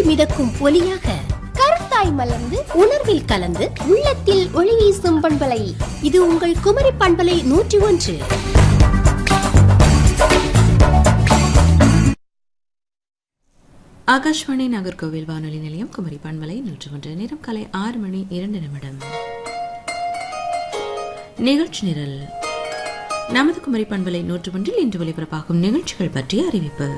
மிதக்கும் ஒலியாக கருத்தாய் மலர்ந்து உணர்வில் கலந்து உள்ளத்தில் ஒளி வீசும் பண்பலை இது உங்கள் குமரி பண்பலை நூற்றி ஒன்று ஆகாஷ்வாணி நாகர்கோவில் வானொலி நிலையம் குமரி பண்பலை நூற்று ஒன்று நேரம் காலை ஆறு மணி இரண்டு நிமிடம் நிகழ்ச்சி நிரல் நமது குமரி பண்பலை நூற்று ஒன்றில் இன்று ஒலிபரப்பாகும் நிகழ்ச்சிகள் பற்றிய அறிவிப்பு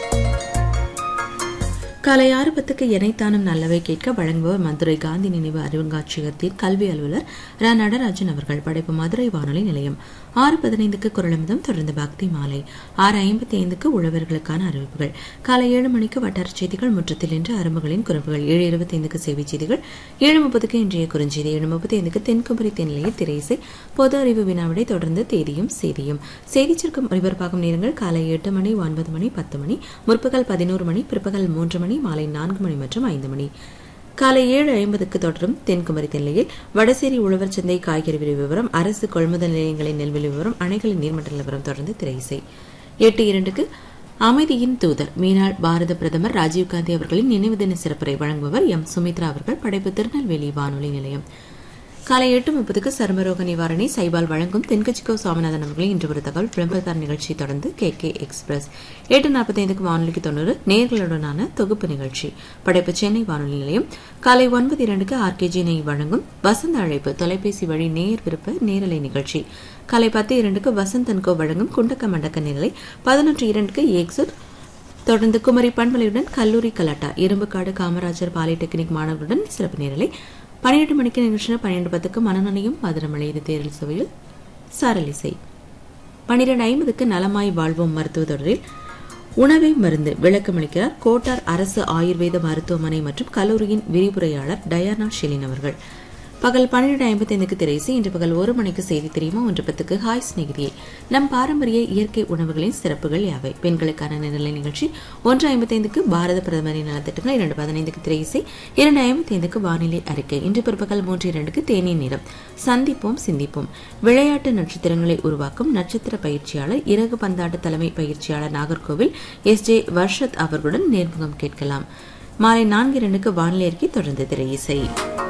காலை ஆறு பத்துக்கு எனைத்தானும் நல்லவை கேட்க வழங்குபவர் மதுரை காந்தி நினைவு அருங்காட்சியகத்தின் கல்வி அலுவலர் ர நடராஜன் அவர்கள் படைப்பு மதுரை வானொலி நிலையம் ஆறு பதினைந்துக்கு குரலமிதம் தொடர்ந்து பக்தி மாலை ஆறு ஐம்பத்தி ஐந்துக்கு உழவர்களுக்கான அறிவிப்புகள் காலை ஏழு மணிக்கு வட்டார செய்திகள் முற்றத்தில் இன்று அரும்புகளின் குறும்புகள் ஏழு இருபத்தி ஐந்துக்கு செய்தி செய்திகள் ஏழு முப்பதுக்கு இன்றைய குறுஞ்செய்தி ஏழு முப்பத்தி ஐந்துக்கு தென்குமரி தென்னிலையில் திரைசை பொது அறிவு வினாவிடை தொடர்ந்து தேதியும் செய்தியும் செய்திச் சுருக்கம் ஒலிபரப்பாகும் நேரங்கள் காலை எட்டு மணி ஒன்பது மணி பத்து மணி முற்பகல் பதினோரு மணி பிற்பகல் மூன்று மணி மாலை நான்கு மணி மற்றும் ஐந்து மணி காலை ஏழு ஐம்பதுக்கு தொடரும் தென்குமரி தென்னையில் வடசேரி உழவர் சந்தை காய்கறி விலை விவரம் அரசு கொள்முதல் நிலையங்களின் நெல்விலை விவரம் அணைகளின் நீர்மட்ட நிலவரம் தொடர்ந்து திரையிசை எட்டு இரண்டுக்கு அமைதியின் தூதர் மீனாள் பாரத பிரதமர் ராஜீவ்காந்தி அவர்களின் நினைவு தின சிறப்புரை வழங்குபவர் எம் சுமித்ரா அவர்கள் படைப்பு திருநெல்வேலி வானொலி நிலையம் காலை எட்டு முப்பதுக்கு சர்மரோக நிவாரணி சைபால் வழங்கும் தென்கட்சிக்கோ சுவாமிநாதன் அவர்களின் இன்று ஒரு தகவல் விளம்பரத்தார் நிகழ்ச்சி தொடர்ந்து கே கே எக்ஸ்பிரஸ் எட்டு நாற்பத்தி ஐந்துக்கு வானொலிக்கு தொண்ணூறு நேர்களுடனான தொகுப்பு நிகழ்ச்சி படைப்பு சென்னை வானொலி நிலையம் காலை ஒன்பது இரண்டுக்கு ஆர்கேஜி நெய் வழங்கும் வசந்த அழைப்பு தொலைபேசி வழி நேர் விருப்ப நேரலை நிகழ்ச்சி காலை பத்து இரண்டுக்கு வசந்தன்கோ வழங்கும் குண்டக்க மண்டக்க நிலை பதினொன்று இரண்டுக்கு ஏக்சுட் தொடர்ந்து குமரி பண்பலையுடன் கல்லூரி கலாட்டா இரும்புக்காடு காமராஜர் பாலிடெக்னிக் மாணவர்களுடன் சிறப்பு நேரலை பன்னிரண்டு மணிக்கு நிகழ்ச்சி பன்னிரண்டு பத்துக்கு மனநனையும் மதுரமலை இது தேரல் சுவையில் சாரலிசை பன்னிரண்டு ஐம்பதுக்கு நலமாய் வாழ்வோம் மருத்துவ தொடரில் உணவை மருந்து விளக்கமளிக்கிறார் கோட்டார் அரசு ஆயுர்வேத மருத்துவமனை மற்றும் கல்லூரியின் விரிவுரையாளர் டயானா ஷெலின் அவர்கள் பகல் பன்னிரண்டு ஐம்பத்தைந்துக்கு திரைசி இன்று பகல் ஒரு மணிக்கு செய்தி தெரியுமா ஒன்று பத்துக்கு ஹாய் சிநேகிதியே நம் பாரம்பரிய இயற்கை உணவுகளின் சிறப்புகள் யாவை பெண்களுக்கான நிரலை நிகழ்ச்சி ஒன்று ஐம்பத்தைந்துக்கு பாரத பிரதமரின் நலத்திட்டங்கள் இரண்டு பதினைந்துக்கு திரையிசை இரண்டு ஐம்பத்தைந்துக்கு வானிலை அறிக்கை இன்று பிற்பகல் மூன்று இரண்டுக்கு தேநீர் நிறம் சந்திப்போம் சிந்திப்போம் விளையாட்டு நட்சத்திரங்களை உருவாக்கும் நட்சத்திர பயிற்சியாளர் இறகு பந்தாட்ட தலைமை பயிற்சியாளர் நாகர்கோவில் எஸ் ஜே வர்ஷத் அவர்களுடன் நேர்முகம் கேட்கலாம் மாலை நான்கு இரண்டுக்கு வானிலை அறிக்கை தொடர்ந்து திரையிசை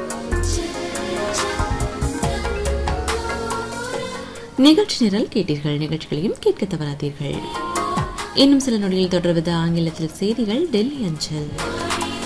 நிகழ்ச்சி நிரல் கேட்டீர்கள் நிகழ்ச்சிகளையும் கேட்க தவறாதீர்கள் இன்னும் சில நொடியில் தொடர்வது ஆங்கிலத்தில் செய்திகள் டெல்லி அஞ்சல்